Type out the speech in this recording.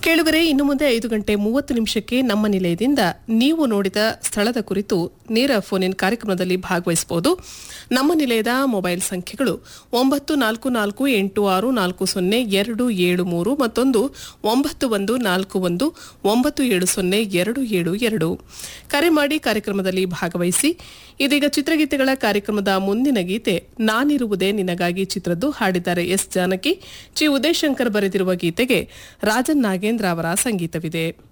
ಕೇಳುಗರೆ ಇನ್ನು ಮುಂದೆ ಐದು ಗಂಟೆ ಮೂವತ್ತು ನಿಮಿಷಕ್ಕೆ ನಮ್ಮ ನಿಲಯದಿಂದ ನೀವು ನೋಡಿದ ಸ್ಥಳದ ಕುರಿತು ನೇರ ಫೋನ್ ಇನ್ ಕಾರ್ಯಕ್ರಮದಲ್ಲಿ ಭಾಗವಹಿಸಬಹುದು ನಮ್ಮ ನಿಲಯದ ಮೊಬೈಲ್ ಸಂಖ್ಯೆಗಳು ಒಂಬತ್ತು ನಾಲ್ಕು ನಾಲ್ಕು ಎಂಟು ಆರು ನಾಲ್ಕು ಸೊನ್ನೆ ಎರಡು ಏಳು ಮೂರು ಮತ್ತೊಂದು ಒಂಬತ್ತು ಒಂದು ನಾಲ್ಕು ಒಂದು ಒಂಬತ್ತು ಏಳು ಸೊನ್ನೆ ಎರಡು ಏಳು ಎರಡು ಕರೆ ಮಾಡಿ ಕಾರ್ಯಕ್ರಮದಲ್ಲಿ ಭಾಗವಹಿಸಿ ಇದೀಗ ಚಿತ್ರಗೀತೆಗಳ ಕಾರ್ಯಕ್ರಮದ ಮುಂದಿನ ಗೀತೆ ನಾನಿರುವುದೇ ನಿನಗಾಗಿ ಚಿತ್ರದ್ದು ಹಾಡಿದ್ದಾರೆ ಎಸ್ ಜಾನಕಿ ಚಿ ಉದಯಶಂಕರ್ ಬರೆದಿರುವ ಗೀತೆಗೆ ರಾಜನ್ ನಾಗೇಂದ್ರ ಅವರ ಸಂಗೀತವಿದೆ